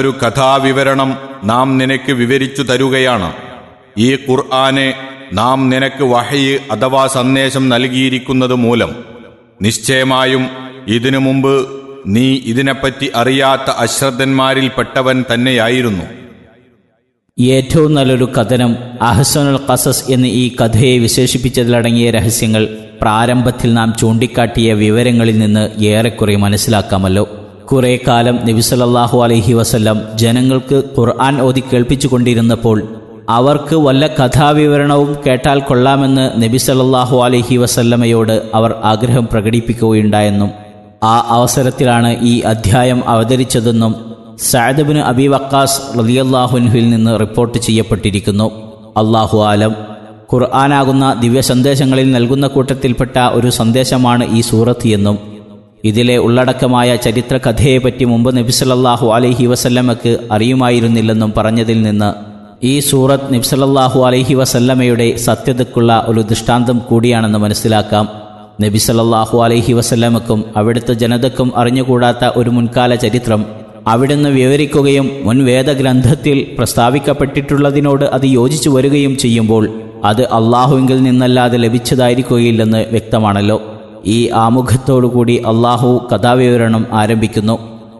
ഒരു കഥാവിവരണം നാം നിനക്ക് വിവരിച്ചു തരുകയാണ് ഈ ഖുർആനെ നാം നിനക്ക് വഹയ് അഥവാ സന്ദേശം നൽകിയിരിക്കുന്നത് മൂലം നിശ്ചയമായും ഇതിനു മുമ്പ് നീ ഇതിനെപ്പറ്റി അറിയാത്ത അശ്രദ്ധന്മാരിൽപ്പെട്ടവൻ തന്നെയായിരുന്നു ഏറ്റവും നല്ലൊരു കഥനം അഹ്സനുൽ ഖസസ് എന്ന് ഈ കഥയെ വിശേഷിപ്പിച്ചതിലടങ്ങിയ രഹസ്യങ്ങൾ പ്രാരംഭത്തിൽ നാം ചൂണ്ടിക്കാട്ടിയ വിവരങ്ങളിൽ നിന്ന് ഏറെക്കുറെ മനസ്സിലാക്കാമല്ലോ കുറെ കാലം നബിസലല്ലാഹു അലൈഹി വസല്ലം ജനങ്ങൾക്ക് ഖുർആൻ ഓതി കേൾപ്പിച്ചുകൊണ്ടിരുന്നപ്പോൾ അവർക്ക് വല്ല കഥാവിവരണവും കേട്ടാൽ കൊള്ളാമെന്ന് നബി സല്ലല്ലാഹു അലൈഹി വസല്ലമയോട് അവർ ആഗ്രഹം പ്രകടിപ്പിക്കുകയുണ്ടായെന്നും ആ അവസരത്തിലാണ് ഈ അധ്യായം അവതരിച്ചതെന്നും സഅദബിന് അബി വക്കാസ് റലിയല്ലാഹുൻഹിൽ നിന്ന് റിപ്പോർട്ട് ചെയ്യപ്പെട്ടിരിക്കുന്നു അള്ളാഹു ആലം ഖുർആനാകുന്ന ദിവ്യ സന്ദേശങ്ങളിൽ നൽകുന്ന കൂട്ടത്തിൽപ്പെട്ട ഒരു സന്ദേശമാണ് ഈ സൂറത്ത് എന്നും ഇതിലെ ഉള്ളടക്കമായ ചരിത്ര കഥയെപ്പറ്റി മുമ്പ് നബിസലല്ലാഹു അലൈഹി വസല്ലമക്ക് അറിയുമായിരുന്നില്ലെന്നും പറഞ്ഞതിൽ നിന്ന് ഈ സൂറത്ത് നബ്സലല്ലാഹു അലൈഹി വസല്ലമയുടെ സത്യതയ്ക്കുള്ള ഒരു ദൃഷ്ടാന്തം കൂടിയാണെന്ന് മനസ്സിലാക്കാം നബി സല്ലല്ലാഹു അലൈഹി വസല്ലമക്കും അവിടുത്തെ ജനതക്കും അറിഞ്ഞുകൂടാത്ത ഒരു മുൻകാല ചരിത്രം അവിടുന്ന് വിവരിക്കുകയും മുൻ വേദഗ്രന്ഥത്തിൽ പ്രസ്താവിക്കപ്പെട്ടിട്ടുള്ളതിനോട് അത് യോജിച്ചു വരികയും ചെയ്യുമ്പോൾ അത് അള്ളാഹുവിങ്കിൽ നിന്നല്ലാതെ ലഭിച്ചതായിരിക്കുകയില്ലെന്ന് വ്യക്തമാണല്ലോ ഈ ആമുഖത്തോടുകൂടി അള്ളാഹു കഥാവിവരണം ആരംഭിക്കുന്നു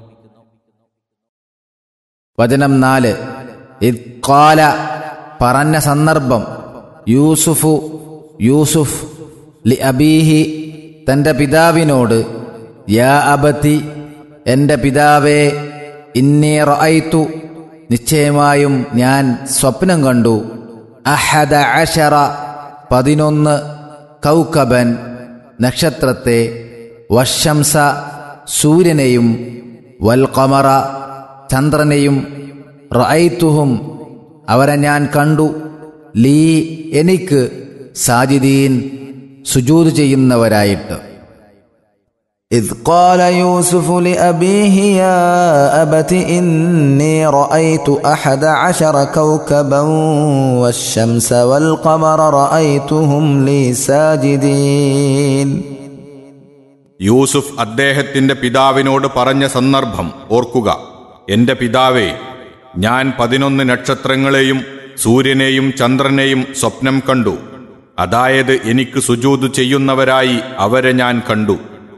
വചനം നാല് ഇദ്കാല പറഞ്ഞ സന്ദർഭം യൂസുഫു യൂസുഫ് ലി അബീഹി തൻ്റെ പിതാവിനോട് യാ അബത്തി എൻ്റെ പിതാവേ ഇന്നി റഅയ്തു നിശ്ചയമായും ഞാൻ സ്വപ്നം കണ്ടു അഹദ അഷറ പതിനൊന്ന് കൗക്കബൻ നക്ഷത്രത്തെ വശംസ സൂര്യനെയും വൽഖമറ ചന്ദ്രനെയും റഅയ്തുഹും അവരെ ഞാൻ കണ്ടു ലീ എനിക്ക് സാജിദീൻ സുജൂദ് ചെയ്യുന്നവരായിട്ട് إذ قال يوسف لأبيه يا أبت إني رأيت أحد عشر كوكبا والشمس والقمر رأيتهم لي ساجدين യൂസുഫ് അദ്ദേഹത്തിന്റെ പിതാവിനോട് പറഞ്ഞ സന്ദർഭം ഓർക്കുക എന്റെ പിതാവേ ഞാൻ പതിനൊന്ന് നക്ഷത്രങ്ങളെയും സൂര്യനെയും ചന്ദ്രനെയും സ്വപ്നം കണ്ടു അതായത് എനിക്ക് സുജൂത് ചെയ്യുന്നവരായി അവരെ ഞാൻ കണ്ടു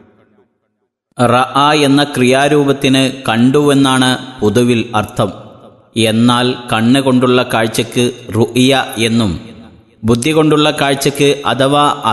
റഅ എന്ന ക്രിയാരൂപത്തിന് കണ്ടുവെന്നാണ് പൊതുവിൽ അർത്ഥം എന്നാൽ കണ്ണ് കൊണ്ടുള്ള കാഴ്ചയ്ക്ക് റുഇയ എന്നും ബുദ്ധി കൊണ്ടുള്ള കാഴ്ചയ്ക്ക് അഥവാ